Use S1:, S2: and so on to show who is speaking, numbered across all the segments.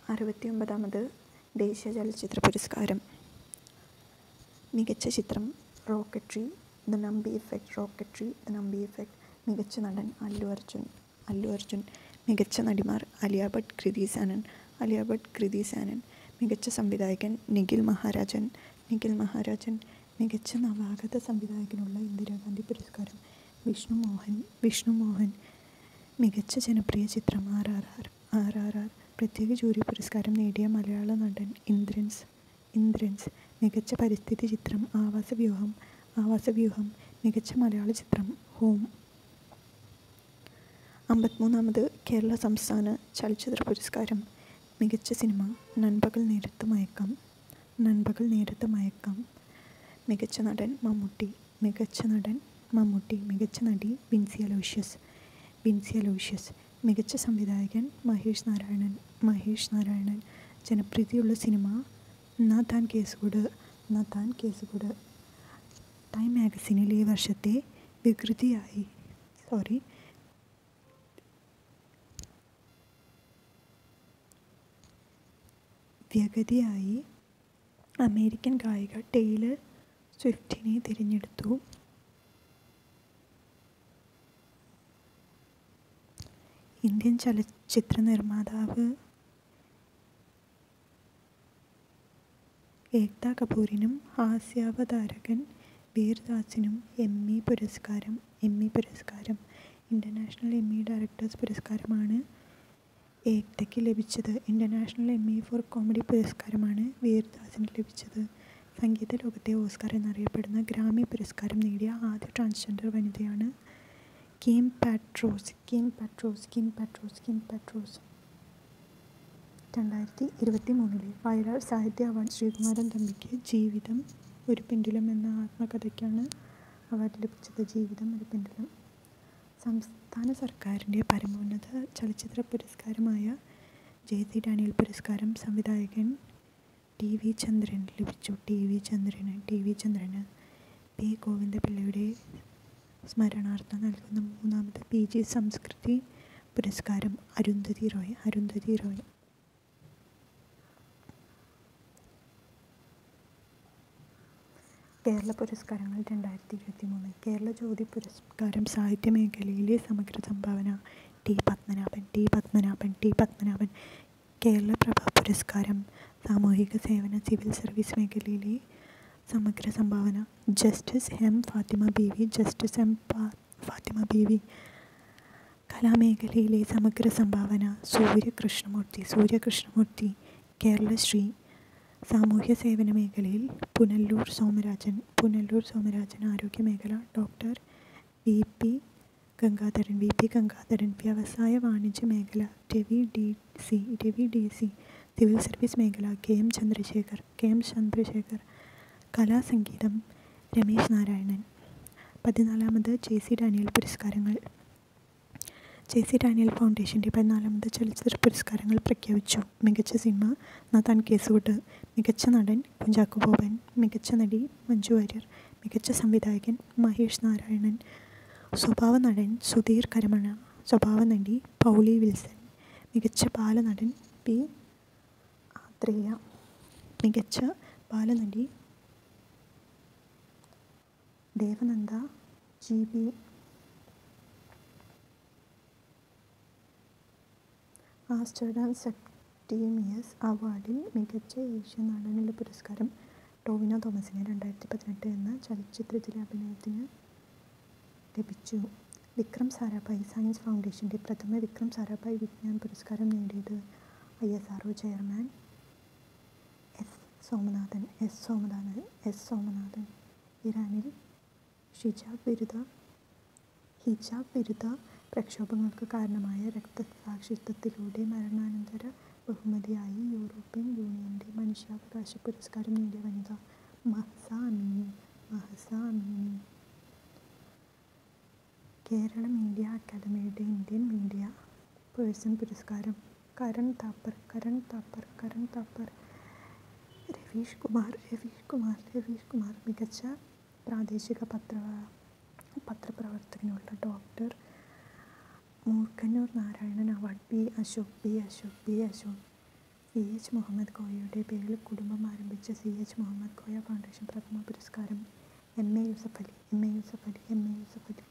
S1: അറുപത്തിയൊമ്പതാമത് ദേശീയ ചലച്ചിത്ര പുരസ്കാരം മികച്ച ചിത്രം Rocketry the Nambi effect Rocketry the Nambi effect മികച്ച നടൻ അല്ലു അർജുൻ അല്ലു അർജുൻ മികച്ച നടിമാർ അലിയ ഭട്ട് കൃതി സേനൻ അലിയ ഭട്ട് കൃതി സേനൻ മികച്ച സംവിധായകൻ നിഖിൽ മഹാരാജൻ നിഖിൽ മഹാരാജൻ മികച്ച നവാഗത സംവിധായകനുള്ള ഇന്ദിരാഗാന്ധി പുരസ്കാരം വിഷ്ണു മോഹൻ വിഷ്ണു മോഹൻ മികച്ച ജനപ്രിയ ചിത്രം R R R R R R പ്രത്യേക ജൂറി പുരസ്കാരം നേടിയ മലയാള നടൻ ഇന്ദ്രൻസ് ഇന്ദ്രൻസ് മികച്ച പരിസ്ഥിതി ചിത്രം ആവാസവ്യൂഹം ആവാസവ്യൂഹം മികച്ച മലയാള ചിത്രം ഹോം അമ്പത്തിമൂന്നാമത് കേരള സംസ്ഥാന ചലച്ചിത്ര പുരസ്കാരം മികച്ച സിനിമ നൻപകൽ നേരത്ത് മയക്കം നൻപകൽ നേരത്ത് മയക്കം മികച്ച നടൻ മമ്മൂട്ടി മികച്ച നടൻ മമ്മൂട്ടി മികച്ച നടി ബിൻസി അലോഷ്യസ് ബിൻസി അലോഷ്യസ് മികച്ച സംവിധായകൻ മഹേഷ് നാരായണൻ മഹേഷ് നാരായണൻ ജനപ്രീതിയുള്ള സിനിമ നാഥാൻ കേസുകൂട് നാഥാൻ കേസുകൂട് ടൈം മാഗസിനിൽ ഈ വർഷത്തെ വികൃതിയായി സോറി വ്യഗതിയായി അമേരിക്കൻ ഗായിക ടെയ്ലർ സ്വിഫ്റ്റിനെ തിരഞ്ഞെടുത്തു ഇന്ത്യൻ ചലച്ചിത്ര നിർമ്മാതാവ് ഏക്ത കപൂറിനും ഹാസ്യാവതാരകൻ വീർദാസിനും എമ്മി പുരസ്കാരം എമ്മി പുരസ്കാരം ഇൻ്റർനാഷണൽ എമ്മി ഡയറക്ടേഴ്സ് പുരസ്കാരമാണ് ഏക്തയ്ക്ക് ലഭിച്ചത് ഇൻ്റർനാഷണൽ എമ്മി ഫോർ കോമഡി പുരസ്കാരമാണ് വീർദാസിന് ലഭിച്ചത് സംഗീത ലോകത്തെ ഓസ്കാർ എന്നറിയപ്പെടുന്ന ഗ്രാമി പുരസ്കാരം നേടിയ ആദ്യ ട്രാൻസ്ജെൻഡർ വനിതയാണ് Kim Petras Kim Petras Kim Petras Kim Petras രണ്ടായിരത്തി ഇരുപത്തി മൂന്നിലെ വയലാർ സാഹിത്യ അവാർഡ് ശ്രീകുമാരൻ തമ്പിക്ക് ജീവിതം ഒരു പെൻഡുലം എന്ന ആത്മകഥയ്ക്കാണ് അവാർഡ് ലഭിച്ചത് ജീവിതം ഒരു പെൻഡുലം സംസ്ഥാന സർക്കാരിൻ്റെ പരമോന്നത ചലച്ചിത്ര പുരസ്കാരമായ ജെ സി ഡാനിയൽ പുരസ്കാരം സംവിധായകൻ ടി വി ചന്ദ്രൻ ലഭിച്ചു ടി വി ചന്ദ്രന് ടി വി ചന്ദ്രന് പി ഗോവിന്ദപിള്ളയുടെ സ്മരണാർത്ഥം നൽകുന്ന മൂന്നാമത് പി ജി സംസ്കൃതി പുരസ്കാരം അരുന്ധതി റോയ് അരുന്ധതി റോയ് കേരള പുരസ്കാരങ്ങൾ രണ്ടായിരത്തി ഇരുപത്തി മൂന്ന് കേരള ജ്യോതി പുരസ്കാരം സാഹിത്യ മേഖലയിലെ സമഗ്ര സംഭാവന T Padmanabhan T Padmanabhan T Padmanabhan Kerala Prabha പുരസ്കാരം സാമൂഹിക സേവന സിവിൽ സർവീസ് മേഖലയിലെ സമഗ്ര സംഭാവന justice M Fathima Beevi justice M Fathima Beevi കലാമേഖലയിലെ സമഗ്ര സംഭാവന സൂര്യകൃഷ്ണമൂർത്തി സൂര്യകൃഷ്ണമൂർത്തി കേരളശ്രീ സാമൂഹ്യ സേവന മേഖലയിൽ പുനല്ലൂർ സോമരാജൻ പുനല്ലൂർ സോമരാജൻ ആരോഗ്യ മേഖല doctor V P Gangadharan V P Gangadharan വ്യവസായ വാണിജ്യ മേഖല Ravi D C Ravi D C civil service മേഖല K M Chandrasekhar K M Chandrasekhar കലാസംഗീതം രമേശ് നാരായണൻ പതിനാലാമത് ജെ സി ഡാനിയൽ പുരസ്കാരങ്ങൾ ജെ സി ഡാനിയൽ ഫൗണ്ടേഷൻ്റെ പതിനാലാമത് ചലച്ചിത്ര പുരസ്കാരങ്ങൾ പ്രഖ്യാപിച്ചു മികച്ച സിനിമ നാഥാൻ കേസുകൂട്ട് മികച്ച നടൻ കുഞ്ചാക്കോ ബോബൻ മികച്ച നടി മഞ്ജു വാര്യർ മികച്ച സംവിധായകൻ മഹേഷ് നാരായണൻ സ്വഭാവ നടൻ സുധീർ കരമണ സ്വഭാവ നടി പൗളി വിൽസൺ മികച്ച ബാലനടൻ പി ആത്രേയ മികച്ച ബാലനടി Devananda G B Amsterdam Septimius അവാർഡിൽ മികച്ച ഏഷ്യൻ നടനുള്ള പുരസ്കാരം ടോവിനോ തോമസിന് രണ്ടായിരത്തി പതിനെട്ട് എന്ന ചലച്ചിത്രത്തിലെ അഭിനയത്തിന് ലഭിച്ചു വിക്രം സാരാഭായ് സയൻസ് ഫൗണ്ടേഷൻ്റെ പ്രഥമ വിക്രം സാരാഭായ് വിജ്ഞാൻ പുരസ്കാരം നേടിയത് I S R O chairman S Somanath S Somanath S Somanath ഇറാനിൽ ഷിജാബ് വിരുദ്ധ ഹിജാബ് വിരുദ്ധ പ്രക്ഷോഭങ്ങൾക്ക് കാരണമായ രക്തസാക്ഷിത്വത്തിലൂടെ മരണാനന്തര ബഹുമതിയായി യൂറോപ്യൻ യൂണിയൻ്റെ മനുഷ്യാവകാശ പുരസ്കാരം നേടിയ വനിത Mahsa Amini Mahsa Amini Kerala media അക്കാദമിയുടെ ഇന്ത്യൻ മീഡിയ പേഴ്സൺ പുരസ്കാരം കരൺ താപ്പർ കരൺ താപ്പർ കരൺ താപ്പർ രവീഷ് കുമാർ രവീഷ് കുമാർ രവീഷ് കുമാർ മികച്ച പ്രാദേശിക പത്ര പത്രപ്രവർത്തകനുള്ള doctor Moorkhannur Narayanan award B Ashok B Ashok B Ashok C H Muhammad കോയയുടെ പേരിൽ കുടുംബം ആരംഭിച്ച C H Muhammad Koya foundation പ്രഥമ പുരസ്കാരം M A Yusuf Ali M A Yusuf Ali M A Yusuf Ali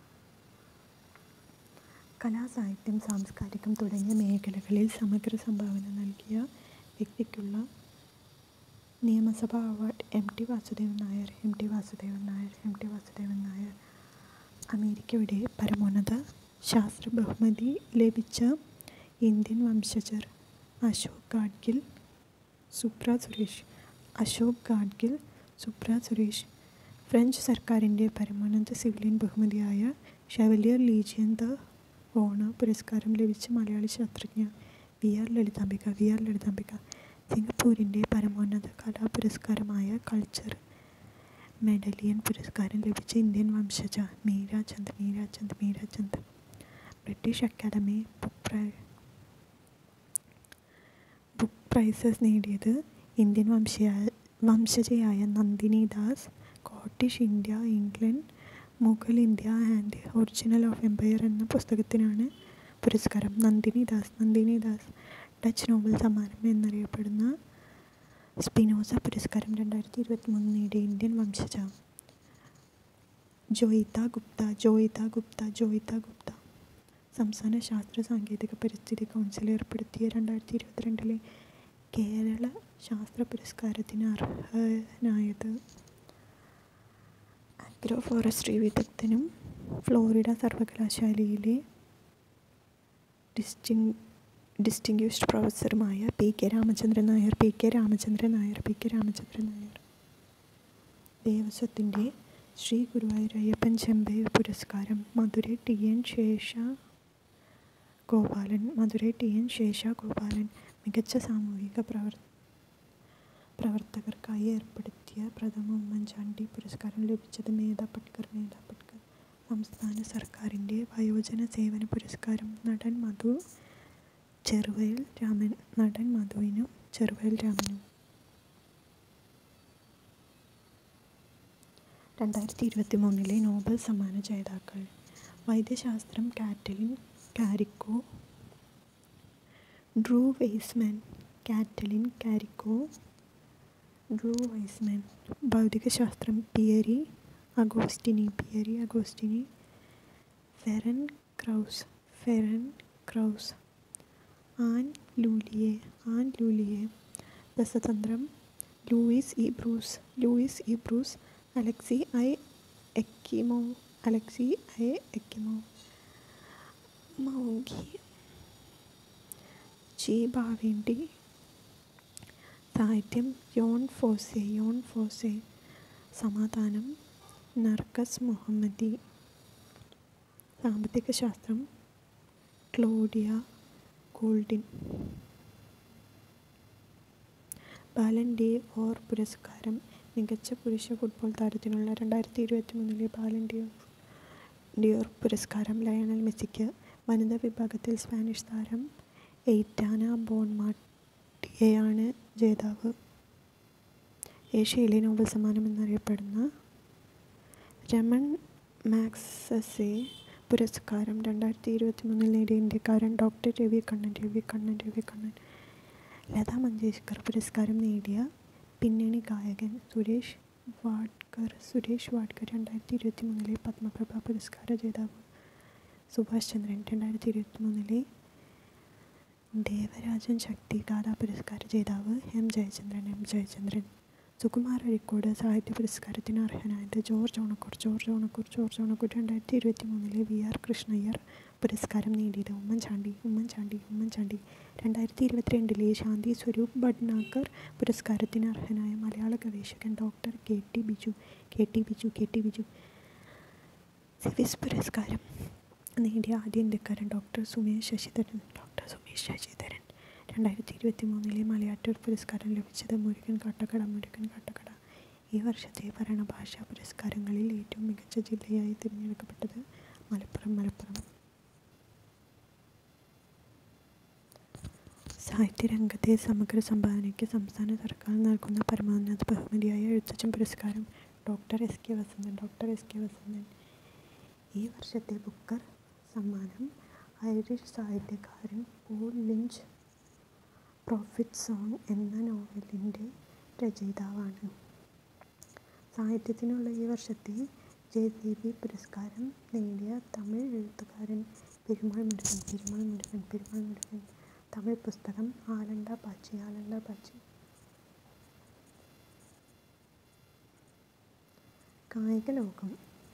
S1: കലാ സാഹിത്യം സാംസ്കാരികം തുടങ്ങിയ മേഖലകളിൽ സമഗ്ര സംഭാവന നൽകിയ വ്യക്തിക്കുള്ള നിയമസഭാ award M T Vasudevan Nair M T Vasudevan Nair M T Vasudevan Nair അമേരിക്കയുടെ പരമോന്നത ശാസ്ത്ര ബഹുമതി ലഭിച്ച ഇന്ത്യൻ വംശജർ അശോക് ഗാഡ്ഗിൽ സുപ്ര സുരേഷ് അശോക് ഗാഡ്ഗിൽ സുപ്ര സുരേഷ് ഫ്രഞ്ച് സർക്കാരിൻ്റെ പരമോന്നത സിവിലിയൻ ബഹുമതിയായ ഷെവലിയർ ലീജിയൻ ദ ഓണർ പുരസ്കാരം ലഭിച്ച മലയാളി ശാസ്ത്രജ്ഞ V R Lalithambika V R Lalithambika സിംഗപ്പൂരിൻ്റെ പരമോന്നത കലാ പുരസ്കാരമായ കൾച്ചർ മെഡലിയൻ പുരസ്കാരം ലഭിച്ച ഇന്ത്യൻ വംശജ Meera Chand Meera Chand Meera Chand British academy book പ്രൈ ബുക്ക് പ്രൈസസ് നേടിയത് ഇന്ത്യൻ വംശീയ വംശജയായ Nandini Das Scottish India England Mughal India and original of empire എന്ന പുസ്തകത്തിനാണ് പുരസ്കാരം നന്ദിനി ദാസ് നന്ദിനി ദാസ് ഡച്ച് നോബൽ സമ്മാനം എന്നറിയപ്പെടുന്ന സ്പിനോസ പുരസ്കാരം രണ്ടായിരത്തി ഇരുപത്തി മൂന്ന് നേടിയ ഇന്ത്യൻ വംശജ ജോയിത ഗുപ്ത ജോയിത ഗുപ്ത ജോയിത ഗുപ്ത സംസ്ഥാന ശാസ്ത്ര സാങ്കേതിക പരിസ്ഥിതി കൗൺസിൽ ഏർപ്പെടുത്തിയ രണ്ടായിരത്തി ഇരുപത്തിരണ്ടിലെ കേരള ശാസ്ത്ര പുരസ്കാരത്തിന് അർഹനായത് അഗ്രോ ഫോറസ്ട്രി വിദഗ്ധനും ഫ്ലോറിഡ സർവകലാശാലയിലെ ഡിസ്റ്റിങ് ഡിസ്റ്റിങ്ഷ്ഡ് പ്രൊഫസറുമായ P K Ramachandran Nair P K Ramachandran Nair P K Ramachandran Nair ദേവസ്വത്തിൻ്റെ ശ്രീ ഗുരുവായൂർ അയ്യപ്പൻ ചെമ്പൈ പുരസ്കാരം Madurai T N Sesha Gopalan Madurai T N Sesha Gopalan മികച്ച സാമൂഹിക പ്രവർ പ്രവർത്തകർക്കായി ഏർപ്പെടുത്തിയ പ്രഥമ ഉമ്മൻചാണ്ടി പുരസ്കാരം ലഭിച്ചത് മേധ പട്കർ മേധ പട്കർ സംസ്ഥാന സർക്കാരിൻ്റെ വയോജന സേവന പുരസ്കാരം നടൻ മധു ചെറുവയൽ രാമൻ നടൻ മധുവിനും ചെറുവയൽ രാമനും രണ്ടായിരത്തി ഇരുപത്തി മൂന്നിലെ നോബൽ സമ്മാന ജേതാക്കൾ വൈദ്യശാസ്ത്രം Katalin Kariko Drew Weissman Katalin Kariko Drew Weissman ഭൗതികശാസ്ത്രം Pierre Agostini Pierre Agostini Ferenc Krausz Ferenc Krausz Anne L'Huillier Anne L'Huillier രസതന്ത്രം Louis E Brus Louis E Brus Alexei I Ekimov Alexei I Ekimov Moungi G Bawendi സാഹിത്യം Jon Fosse യോൺ Fosse സമാധാനം നർക്കസ് Mohammadi സാമ്പത്തിക ശാസ്ത്രം Claudia Goldin Ballon d' Or പുരസ്കാരം മികച്ച പുരുഷ football താരത്തിനുള്ള രണ്ടായിരത്തി ഇരുപത്തി മൂന്നിലെ ബാലൻ ഡി ഡിയോർ പുരസ്കാരം ലയണൽ മെസ്സിക്ക് വനിതാ വിഭാഗത്തിൽ സ്പാനിഷ് താരം എയ്റ്റാന ബോൺമാട്ടിയെയാണ് ജേതാവ് ഏഷ്യയിലെ നോബൽ സമ്മാനം എന്നറിയപ്പെടുന്ന രമൺ മാക്സസെ പുരസ്കാരം രണ്ടായിരത്തി ഇരുപത്തി മൂന്നിൽ നേടിയ ഇന്ത്യക്കാരൻ ഡോക്ടർ രവി കണ്ണൻ രവി കണ്ണൻ രവി കണ്ണൻ ലതാ മങ്കേഷ്കർ പുരസ്കാരം നേടിയ പിന്നണി ഗായകൻ സുരേഷ് വാഡ്കർ സുരേഷ് വാഡ്കർ രണ്ടായിരത്തി ഇരുപത്തി മൂന്നിലെ പത്മപ്രഭ പുരസ്കാര ജേതാവ് സുഭാഷ് ചന്ദ്രൻ രണ്ടായിരത്തി ഇരുപത്തി മൂന്നിലെ ദേവരാജൻ ശക്തി ദാദാ പുരസ്കാര ജേതാവ് എം ജയചന്ദ്രൻ എം ജയചന്ദ്രൻ സുകുമാർ അഴിക്കോട് സാഹിത്യ പുരസ്കാരത്തിന് അർഹനായത് George Onakkoor George Onakkoor George Onakkoor രണ്ടായിരത്തി ഇരുപത്തി മൂന്നിലെ വി ആർ കൃഷ്ണയ്യർ പുരസ്കാരം നേടിയത് ഉമ്മൻചാണ്ടി ഉമ്മൻചാണ്ടി ഉമ്മൻചാണ്ടി രണ്ടായിരത്തി ഇരുപത്തിരണ്ടിലെ ശാന്തി സ്വരൂപ് ഭട്നാഗർ പുരസ്കാരത്തിന് അർഹനായ മലയാള ഗവേഷകൻ doctor K T Biju K T Biju K T Biju സിവിസ് പുരസ്കാരം നേടിയ ആദ്യ ഇന്ത്യക്കാരൻ ഡോക്ടർ സുമേഷ് ശശിധരൻ ഡോക്ടർ സുമേഷ് ശശിധരൻ രണ്ടായിരത്തി ഇരുപത്തി മൂന്നിലെ മലയാറ്റൂർ പുരസ്കാരം ലഭിച്ചത് മുരുകൻ കാട്ടക്കട മുരുകൻ കാട്ടക്കട ഈ വർഷത്തെ ഭരണഭാഷാ പുരസ്കാരങ്ങളിൽ ഏറ്റവും മികച്ച ജില്ലയായി തിരഞ്ഞെടുക്കപ്പെട്ടത് മലപ്പുറം മലപ്പുറം സാഹിത്യരംഗത്തെ സമഗ്ര സംഭാവനയ്ക്ക് സംസ്ഥാന സർക്കാർ നൽകുന്ന പരമോന്നത ബഹുമതിയായ എഴുത്തച്ഛൻ പുരസ്കാരം doctor S K Vasanthan doctor S K Vasanthan ഈ വർഷത്തെ ബുക്കർ സമ്മാനം ഐറിഷ് സാഹിത്യകാരൻ പോൾ ലിഞ്ച് പ്രോഫിറ്റ് സോങ് എന്ന നോവലിൻ്റെ രചയിതാവാണ് സാഹിത്യത്തിനുള്ള ഈ വർഷത്തെ ജെ സി ബി പുരസ്കാരം നേടിയ തമിഴ് എഴുത്തുകാരൻ പെരുമാൾ മുരുകൻ പെരുമാൾ മുരുകൻ പെരുമാൾ മുരുകൻ തമിഴ് പുസ്തകം ആലണ്ട പാച്ചി ആലണ്ട പാച്ചി കായിക ലോകം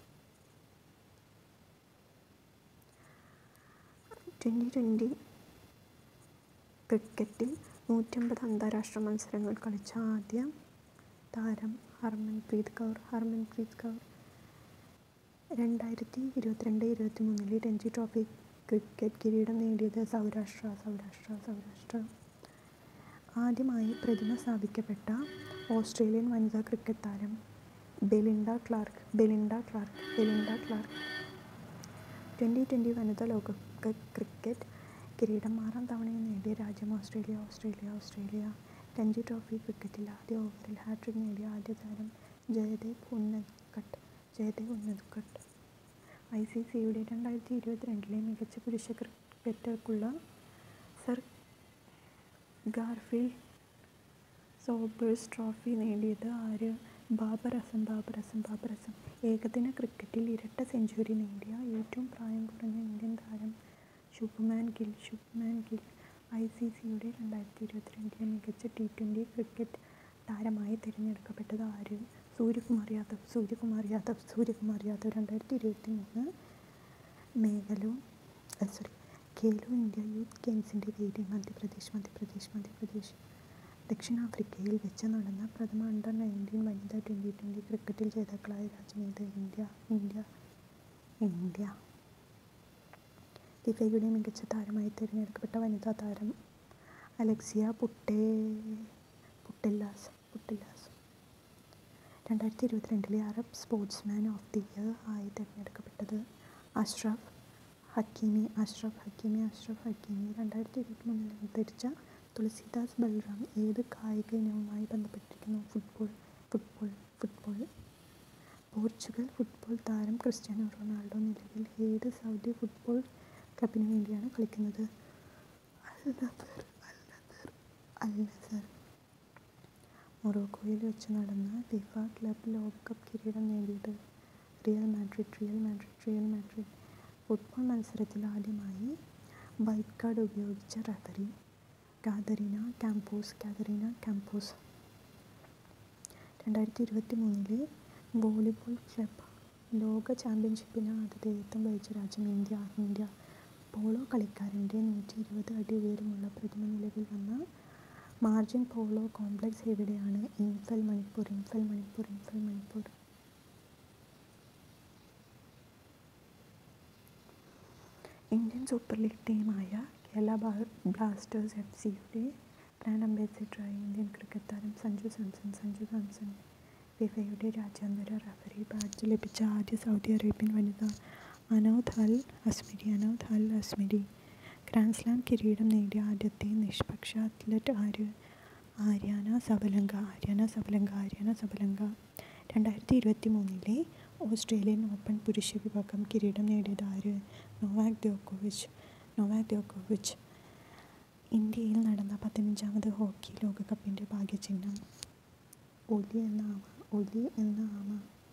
S1: ട്വൻ്റി ട്വൻ്റി ക്രിക്കറ്റിൽ നൂറ്റമ്പത് അന്താരാഷ്ട്ര മത്സരങ്ങൾ കളിച്ച ആദ്യ താരം ഹർമൻപ്രീത് കൗർ ഹർമൻപ്രീത് കൗർ രണ്ടായിരത്തി ഇരുപത്തിരണ്ട് ഇരുപത്തി മൂന്നിലെ രഞ്ജി ട്രോഫി ക്രിക്കറ്റ് കിരീടം നേടിയത് സൗരാഷ്ട്ര സൗരാഷ്ട്ര സൗരാഷ്ട്ര ആദ്യമായി പ്രതിമ സ്ഥാപിക്കപ്പെട്ട ഓസ്ട്രേലിയൻ വനിതാ ക്രിക്കറ്റ് താരം Belinda Clark Belinda Clark Belinda Clark twenty twenty വനിതാ ലോകകപ്പ് ക്രിക്കറ്റ് കിരീടം ആറാം തവണയും നേടിയ രാജ്യം Australia Australia Australia Ranji trophy ക്രിക്കറ്റിൽ ആദ്യ ഓവറിൽ ഹാട്രിക് നേടിയ ആദ്യ താരം ജയദേവ് ഉന്നദ്കട്ട് ജയദേവ് ഉന്നദ്കട്ട് ഐ സി സിയുടെ രണ്ടായിരത്തി ഇരുപത്തിരണ്ടിലെ മികച്ച പുരുഷ ക്രിക്കറ്റർക്കുള്ള സർ ഗാർഫീൽഡ് സോബേഴ്സ് ട്രോഫി നേടിയത് ആര് ബാബർ അസം ബാബർ അസം ബാബർ അസം ഏകദിന ക്രിക്കറ്റിൽ ഇരട്ട സെഞ്ചുറി നേടിയ ഏറ്റവും പ്രായം കുറഞ്ഞ ഇന്ത്യൻ താരം ശുഭ്മാൻ ഗിൽ ശുഭ്മാൻ ഗിൽ ഐ സി സിയുടെ രണ്ടായിരത്തി ഇരുപത്തിരണ്ടിലെ മികച്ച ടി ട്വൻ്റി ക്രിക്കറ്റ് താരമായി തിരഞ്ഞെടുക്കപ്പെട്ടത് ആര് സൂര്യകുമാർ യാദവ് സൂര്യകുമാർ യാദവ് സൂര്യകുമാർ യാദവ് രണ്ടായിരത്തി ഇരുപത്തി മൂന്ന് മേഘലു സോറി ഖേലോ ഇന്ത്യ യൂത്ത് ഗെയിംസിൻ്റെ വേദി മധ്യപ്രദേശ് മധ്യപ്രദേശ് മധ്യപ്രദേശ് ദക്ഷിണാഫ്രിക്കയിൽ വെച്ച് നടന്ന പ്രഥമ അണ്ടർ നയൻറ്റീൻ വനിതാ ട്വൻ്റി ട്വൻ്റി ക്രിക്കറ്റിൽ ജേതാക്കളായ രാജ്യം ഏത് ഇന്ത്യ ഇന്ത്യ ഇന്ത്യ ഫിഫയുടെ മികച്ച താരമായി തിരഞ്ഞെടുക്കപ്പെട്ട വനിതാ താരം അലക്സിയ പുട്ടേ പുട്ടില്ലാസ് പുട്ടില്ലാസ് രണ്ടായിരത്തി ഇരുപത്തിരണ്ടിലെ Arab sportsman of the year ആയി തിരഞ്ഞെടുക്കപ്പെട്ടത് അഷ്റഫ് ഹക്കീമി അഷ്റഫ് ഹക്കീമി അഷ്റഫ് ഹക്കീമി രണ്ടായിരത്തി ഇരുപത്തി മൂന്നിൽ അന്തരിച്ച തുളസിദാസ് ബൽറാം ഏത് കായിക ഇനവുമായി ബന്ധപ്പെട്ടിരിക്കുന്നു football football football Portugal football താരം ക്രിസ്ത്യാനോ റൊണാൾഡോ നിലവിൽ ഏത് സൗദി ഫുട്ബോൾ ക്ലബിന് വേണ്ടിയാണ് കളിക്കുന്നത് അൽ നസർ അൽ നസർ അൽ നസർ മൊറോക്കോയിൽ വെച്ച് നടന്ന ഫിഫ ക്ലബ് ലോകകപ്പ് കിരീടം നേടിയത് Real Madrid Real Madrid Real Madrid football മത്സരത്തിൽ ആദ്യമായി വൈറ്റ് കാർഡ് ഉപയോഗിച്ച referee Catarina Campos Catarina Campos രണ്ടായിരത്തി ഇരുപത്തി മൂന്നിലെ വോളിബോൾ ക്ലബ് ലോക ചാമ്പ്യൻഷിപ്പിന് ആതിഥേയത്വം വഹിച്ച രാജ്യം ഇന്ത്യ ഇന്ത്യ പോളോ കളിക്കാരൻ്റെ നൂറ്റി ഇരുപത് അടി ഉയരമുള്ള പ്രതിമ നിലവിൽ വന്ന മാർജിൻ പോളോ കോംപ്ലക്സ് എവിടെയാണ് Imphal Manipur Imphal Manipur Imphal Manipur Indian super league ടീമായ കേരള ബ്ലാസ്റ്റേഴ്സ് എഫ് സിയുടെ ബ്രാൻഡ് അംബാസിഡറായി ഇന്ത്യൻ ക്രിക്കറ്റ് താരം സഞ്ജു സാംസൺ സഞ്ജു സാംസൺ ഫിഫയുടെ രാജ്യാന്തര റഫറി ബാഡ്ജ് ലഭിച്ച ആദ്യ സൗദി അറേബ്യൻ വനിത Anoud Al Asmari Anoud Al Asmari grand slam കിരീടം നേടിയ ആദ്യത്തെ നിഷ്പക്ഷ അത്ലറ്റ് ആര് Aryna Sabalenka Aryna Sabalenka Aryna Sabalenka രണ്ടായിരത്തി ഇരുപത്തി മൂന്നിലെ ഓസ്ട്രേലിയൻ ഓപ്പൺ പുരുഷ വിഭാഗം കിരീടം നേടിയത് ആര് നൊവാക് ദ്യോക്കോവിച്ച് നൊവാക് ദ്യോക്കോവിച്ച് ഇന്ത്യയിൽ നടന്ന പതിനഞ്ചാമത് ഹോക്കി ലോകകപ്പിൻ്റെ ഭാഗ്യചിഹ്നം ഒലി എന്ന ആമ ഒലി എന്ന ആമ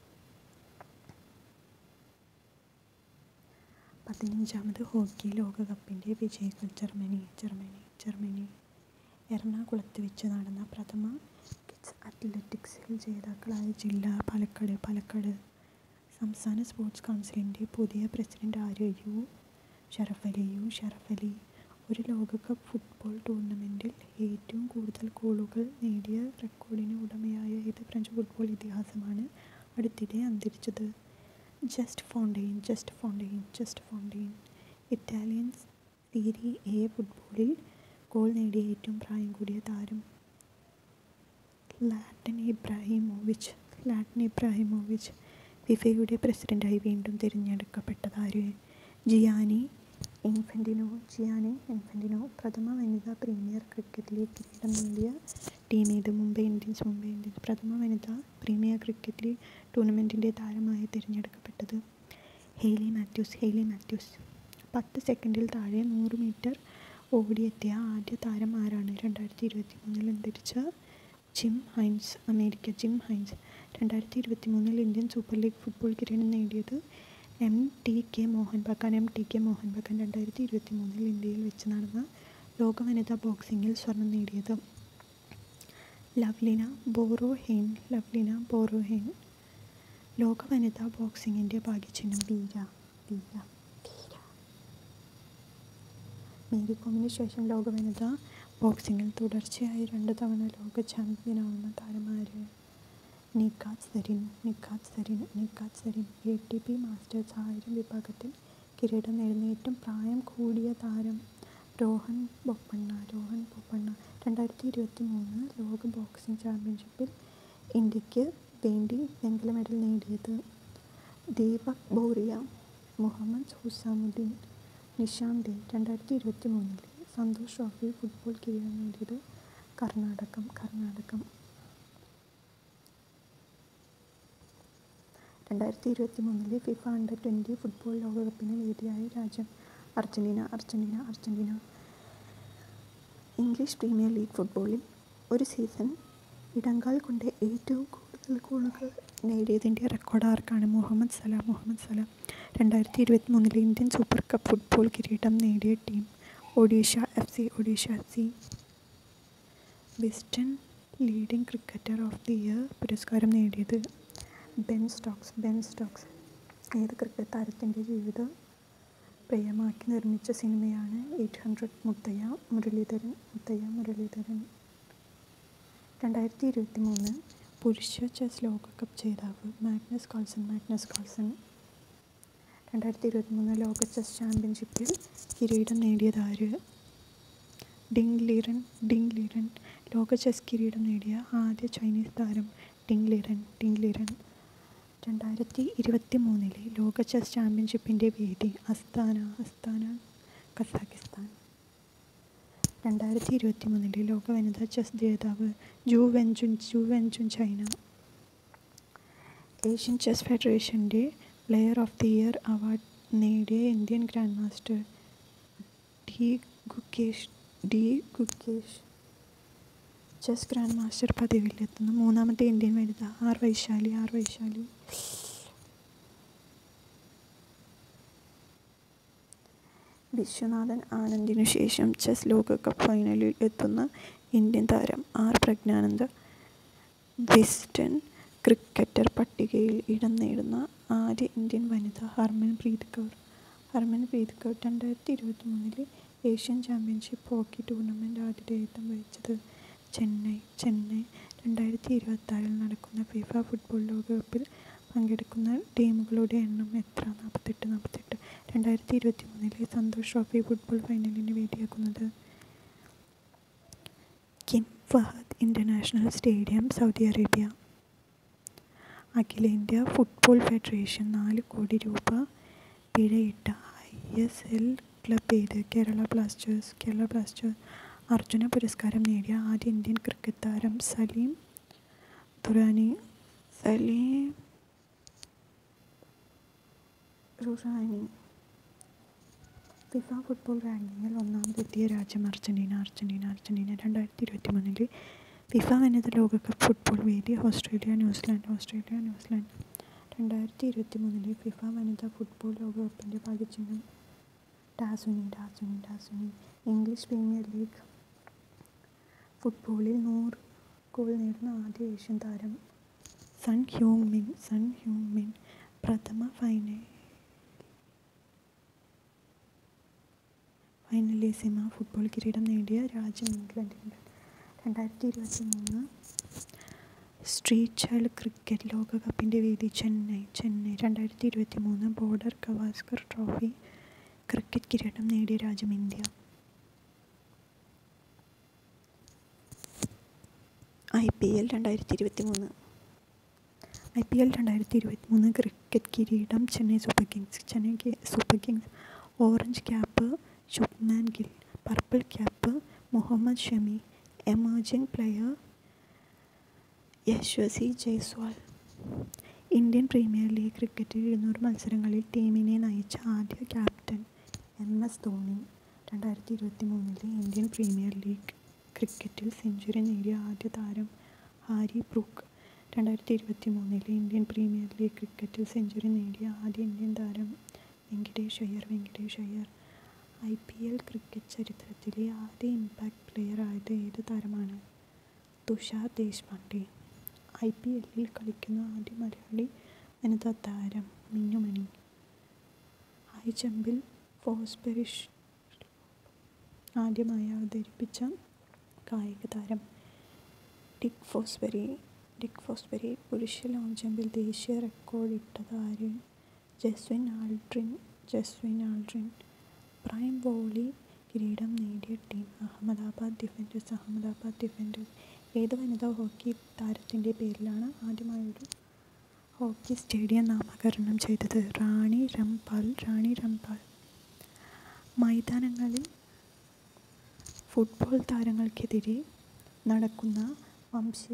S1: പതിനഞ്ചാമത് ഹോക്കി ലോകകപ്പിൻ്റെ വിജയികൾ ജർമ്മനി ജർമ്മനി ജർമ്മനി എറണാകുളത്ത് വെച്ച് നടന്ന പ്രഥമ കിഡ്സ് അത്ലറ്റിക്സിൽ ജേതാക്കളായ ജില്ല പാലക്കാട് പാലക്കാട് സംസ്ഥാന സ്പോർട്സ് കൗൺസിലിൻ്റെ പുതിയ പ്രസിഡന്റ് ആര് യു ഷറഫലി യു ഷറഫലി ഒരു ലോകകപ്പ് ഫുട്ബോൾ ടൂർണമെൻറ്റിൽ ഏറ്റവും കൂടുതൽ ഗോളുകൾ നേടിയ റെക്കോർഡിന് ഉടമയായ ഏത് ഫ്രഞ്ച് ഫുട്ബോൾ ഇതിഹാസമാണ് അടുത്തിടെ അന്തരിച്ചത് Just Fontaine Just Fontaine Just Fontaine Italian Serie A ഫുട്ബോളിൽ ഗോൾ നേടിയ ഏറ്റവും പ്രായം കൂടിയ താരം ലാറ്റൻ ഇബ്രാഹിമോവിച്ച് ലാറ്റൻ ഇബ്രാഹിമോവിച്ച് ഫിഫയുടെ പ്രസിഡൻ്റായി വീണ്ടും തിരഞ്ഞെടുക്കപ്പെട്ടതാര് ജിയാനി ഇൻഫൻറ്റിനോ ജിയാനി ഇൻഫൻറ്റിനോ പ്രഥമ വനിതാ പ്രീമിയർ ക്രിക്കറ്റ് ലീഗ് കിരീടം നേടിയ ടീം ഏത് മുംബൈ ഇന്ത്യൻസ് മുംബൈ ഇന്ത്യൻസ് പ്രഥമ വനിതാ പ്രീമിയർ ക്രിക്കറ്റ് ലീഗ് ടൂർണമെൻറ്റിൻ്റെ താരമായി തിരഞ്ഞെടുക്കപ്പെട്ടത് ഹെയ്ലി മാത്യൂസ് ഹെയ്ലി മാത്യൂസ് പത്ത് സെക്കൻഡിൽ താഴെ നൂറ് മീറ്റർ ഓടിയെത്തിയ ആദ്യ താരം ആരാണ് രണ്ടായിരത്തി ഇരുപത്തി മൂന്നിൽ അന്തരിച്ച Jim Hines America Jim Hines രണ്ടായിരത്തി ഇരുപത്തി മൂന്നിൽ ഇന്ത്യൻ സൂപ്പർ ലീഗ് ഫുട്ബോൾ കിരീടം നേടിയത് M T K Mohun Bagan M T K Mohun Bagan രണ്ടായിരത്തി ഇരുപത്തി മൂന്നിൽ ഇന്ത്യയിൽ വെച്ച് നടന്ന ലോക വനിതാ ബോക്സിങ്ങിൽ സ്വർണം നേടിയത് ലവ്ലിന ബോറോഹെയ്ൻ ലവ്ലിന ബോറോഹെയ്ൻ ലോക വനിതാ ബോക്സിങ്ങിൻ്റെ ഭാഗ്യചിഹ്നം വീര വീര വീര മേരി കോമിന് ശേഷം ലോക വനിതാ ബോക്സിങ്ങിൽ തുടർച്ചയായി രണ്ട് തവണ ലോക ചാമ്പ്യനാവുന്ന താരമാര് Nikhat Zareen Nikhat Zareen Nikhat Zareen A T P Masters ആയിരം വിഭാഗത്തിൽ കിരീടം നേടുന്ന ഏറ്റവും പ്രായം കൂടിയ താരം രോഹൻ ബൊപ്പണ്ണ രോഹൻ ബൊപ്പണ്ണ രണ്ടായിരത്തി ഇരുപത്തി മൂന്ന് ലോക ബോക്സിംഗ് ചാമ്പ്യൻഷിപ്പിൽ ഇന്ത്യക്ക് വേണ്ടി വെങ്കല മെഡൽ നേടിയത് ദീപക് ബോറിയ മുഹമ്മദ് ഹുസാമുദ്ദീൻ നിഷാന്ത് രണ്ടായിരത്തി ഇരുപത്തി മൂന്നിൽ സന്തോഷ് ട്രോഫി ഫുട്ബോൾ കിരീടം നേടിയത് കർണാടകം കർണാടകം രണ്ടായിരത്തി ഇരുപത്തി മൂന്നിലെ ഫിഫ അണ്ടർ ട്വൻറ്റി ഫുട്ബോൾ ലോകകപ്പിന് വേദിയായ രാജ്യം Argentina Argentina Argentina English premier league ഫുട്ബോളിൽ ഒരു സീസൺ ഇടങ്കാൽ കൊണ്ട് ഏറ്റവും കൂടുതൽ ഗോളുകൾ നേടിയതിൻ്റെ റെക്കോർഡ് ആർക്കാണ് മുഹമ്മദ് സലാം മുഹമ്മദ് സലാം രണ്ടായിരത്തി ഇരുപത്തി മൂന്നിലെ ഇന്ത്യൻ സൂപ്പർ കപ്പ് ഫുട്ബോൾ കിരീടം നേടിയ team Odisha F C Odisha F C Wisden leading cricketer of the year പുരസ്കാരം നേടിയത് ബെൻ സ്റ്റോക്സ് ബെൻ സ്റ്റോക്സ് ഏത് ക്രിക്കറ്റ് താരത്തിൻ്റെ ജീവിതം പ്രിയമാക്കി നിർമ്മിച്ച സിനിമയാണ് എയ്റ്റ് ഹൺഡ്രഡ് മുത്തയ്യ മുരളീധരൻ മുത്തയ്യ മുരളീധരൻ രണ്ടായിരത്തി ഇരുപത്തി മൂന്ന് പുരുഷ ചെസ് ലോകകപ്പ് ജേതാവ് മാഗ്നസ് കാൾസൺ മാഗ്നസ് കാൾസൺ രണ്ടായിരത്തി ഇരുപത്തി മൂന്ന് ലോക ചെസ് ചാമ്പ്യൻഷിപ്പിൽ കിരീടം നേടിയതാര് ഡിങ് ലീറൻ ഡിങ് ലീറൻ ലോക ചെസ് കിരീടം നേടിയ ആദ്യ ചൈനീസ് താരം ഡിങ് ലീറൻ ഡിങ് ലീറൻ രണ്ടായിരത്തി ഇരുപത്തി മൂന്നിലെ ലോക ചെസ് ചാമ്പ്യൻഷിപ്പിൻ്റെ വേദി അസ്താന അസ്താന കസാക്കിസ്ഥാൻ രണ്ടായിരത്തി ഇരുപത്തി മൂന്നിലെ ലോക വനിതാ ചെസ് ജേതാവ് Ju Wenjun Ju Wenjun China Asian chess ഫെഡറേഷൻ്റെ player of the year award നേടിയ Indian grandmaster D Gukesh D Gukesh chess grandmaster പദവിയിലെത്തുന്ന മൂന്നാമത്തെ ഇന്ത്യൻ വനിത ആർ വൈശാലി ആർ വൈശാലി വിശ്വനാഥൻ ആനന്ദിനു ശേഷം ചെസ് ലോകകപ്പ് ഫൈനലിൽ എത്തുന്ന ഇന്ത്യൻ താരം ആർ പ്രജ്ഞാനന്ദ വെസ്റ്റേൺ ക്രിക്കറ്റർ പട്ടികയിൽ ഇടം നേടുന്ന ആദ്യ ഇന്ത്യൻ വനിത ഹർമൻപ്രീത് കൗർ ഹർമൻപ്രീത് കൗർ രണ്ടായിരത്തി ഇരുപത്തി മൂന്നിലെ ഏഷ്യൻ ചാമ്പ്യൻഷിപ്പ് ഹോക്കി ടൂർണമെൻറ്റ് ആതിഥേയത്വം വഹിച്ചത് ചെന്നൈ ചെന്നൈ രണ്ടായിരത്തി ഇരുപത്താറിൽ നടക്കുന്ന ഫിഫ ഫുട്ബോൾ ലോകകപ്പിൽ പങ്കെടുക്കുന്ന ടീമുകളുടെ എണ്ണം എത്ര നാൽപ്പത്തെട്ട് നാൽപ്പത്തെട്ട് രണ്ടായിരത്തി ഇരുപത്തി മൂന്നിലെ സന്തോഷ് ട്രോഫി ഫുട്ബോൾ ഫൈനലിന് വേദിയാക്കുന്നത് king Fahd international stadium Saudi Arabia അഖിലേന്ത്യാ ഫുട്ബോൾ ഫെഡറേഷൻ നാല് കോടി രൂപ പിഴയിട്ട ഐ എസ് എൽ ക്ലബ് ഏത് കേരള ബ്ലാസ്റ്റേഴ്സ് കേരള ബ്ലാസ്റ്റേഴ്സ് അർജുന പുരസ്കാരം നേടിയ ആദ്യ ഇന്ത്യൻ ക്രിക്കറ്റ് താരം സലീം ദുറാനി സലീം റുറാനി ഫിഫ ഫുട്ബോൾ റാങ്കിങ്ങിൽ ഒന്നാമതെത്തിയ രാജ്യം അർജൻറ്റീന അർജൻറ്റീന അർജൻറ്റീന രണ്ടായിരത്തി ഇരുപത്തി മൂന്നിലെ ഫിഫ വനിത ലോകകപ്പ് ഫുട്ബോൾ വേദി ഓസ്ട്രേലിയ ന്യൂസിലാൻഡ് ഓസ്ട്രേലിയ ന്യൂസിലാൻഡ് രണ്ടായിരത്തി ഇരുപത്തി മൂന്നിലെ ഫിഫ വനിതാ ഫുട്ബോൾ ലോകകപ്പിൻ്റെ ഭാഗ്യചിഹ്നം Tazuni Tazuni Tazuni English premier league ഫുട്ബോളിൽ നൂറ് ഗോൾ നേടുന്ന ആദ്യ ഏഷ്യൻ താരം Son Heung Min Son Heung Min പ്രഥമ ഫൈനൽ ഫൈനലിസിമ ഫുട്ബോൾ കിരീടം നേടിയ രാജ്യം ഇംഗ്ലണ്ട് ഇംഗ്ലണ്ട് രണ്ടായിരത്തി ഇരുപത്തി മൂന്ന് സ്ട്രീറ്റ് ചൈൽഡ് ക്രിക്കറ്റ് ലോകകപ്പിൻ്റെ വേദി ചെന്നൈ ചെന്നൈ രണ്ടായിരത്തി ഇരുപത്തി മൂന്ന് ബോർഡർ ഗവാസ്കർ ട്രോഫി ക്രിക്കറ്റ് കിരീടം നേടിയ രാജ്യം ഇന്ത്യ ഐ പി എൽ രണ്ടായിരത്തി ഇരുപത്തി മൂന്ന് ഐ പി എൽ രണ്ടായിരത്തി ഇരുപത്തി മൂന്ന് ക്രിക്കറ്റ് കിരീടം Chennai super kings Chennai super kings orange cap Shubman Gill purple cap Mohammed Shami emerging player Yashasvi Jaiswal Indian premier league ക്രിക്കറ്റിൽ ഇരുന്നൂറ് മത്സരങ്ങളിൽ ടീമിനെ നയിച്ച ആദ്യ ക്യാപ്റ്റൻ എം എസ് ധോണി രണ്ടായിരത്തി ഇരുപത്തി മൂന്നിലെ ഇന്ത്യൻ പ്രീമിയർ ലീഗ് ക്രിക്കറ്റിൽ സെഞ്ചുറി നേടിയ ആദ്യ താരം ഹാരി ബ്രൂക്ക് രണ്ടായിരത്തി ഇരുപത്തി മൂന്നിലെ ഇന്ത്യൻ പ്രീമിയർ ലീഗ് ക്രിക്കറ്റിൽ സെഞ്ചുറി നേടിയ ആദ്യ ഇന്ത്യൻ താരം Venkatesh Iyer Venkatesh Iyer I P L cricket ചരിത്രത്തിലെ ആദ്യ ഇമ്പാക്റ്റ് പ്ലെയർ ആയത് ഏത് താരമാണ് തുഷാർ ദേശ്പാണ്ഡെ ഐ പി എല്ലിൽ കളിക്കുന്ന ആദ്യ മലയാളി വനിതാ താരം മിന്നുമണി ഹൈ ജമ്പിൽ ഫോസ്പെറിഷ് ആദ്യമായി അവതരിപ്പിച്ച കായിക താരം ഡിക് ഫോസ്ബെറി ഡിക് ഫോസ്ബെറി പുരുഷ ലോങ് ജമ്പിൽ ദേശീയ റെക്കോർഡ് ഇട്ടത് ആര് ജസ്വിൻ ആൾഡ്രിൻ ജസ്വിൻ ആൾഡ്രിൻ പ്രൈം വോളി കിരീടം നേടിയ team Ahmedabad defenders Ahmedabad defenders ഏത് വനിതാ ഹോക്കി താരത്തിൻ്റെ പേരിലാണ് ആദ്യമായൊരു ഹോക്കി സ്റ്റേഡിയം നാമകരണം ചെയ്തത് റാണി റംപാൽ റാണി റംപാൽ മൈതാനങ്ങളിൽ ഫുട്ബോൾ താരങ്ങൾക്കെതിരെ നടക്കുന്ന വംശീയ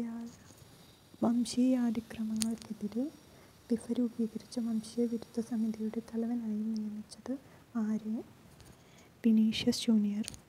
S1: വംശീയാതിക്രമങ്ങൾക്കെതിരെ ഫിഫ രൂപീകരിച്ച വംശീയ വിരുദ്ധ സമിതിയുടെ തലവനായി നിയമിച്ചത് ആരെ വിനീഷ്യസ് ജൂനിയർ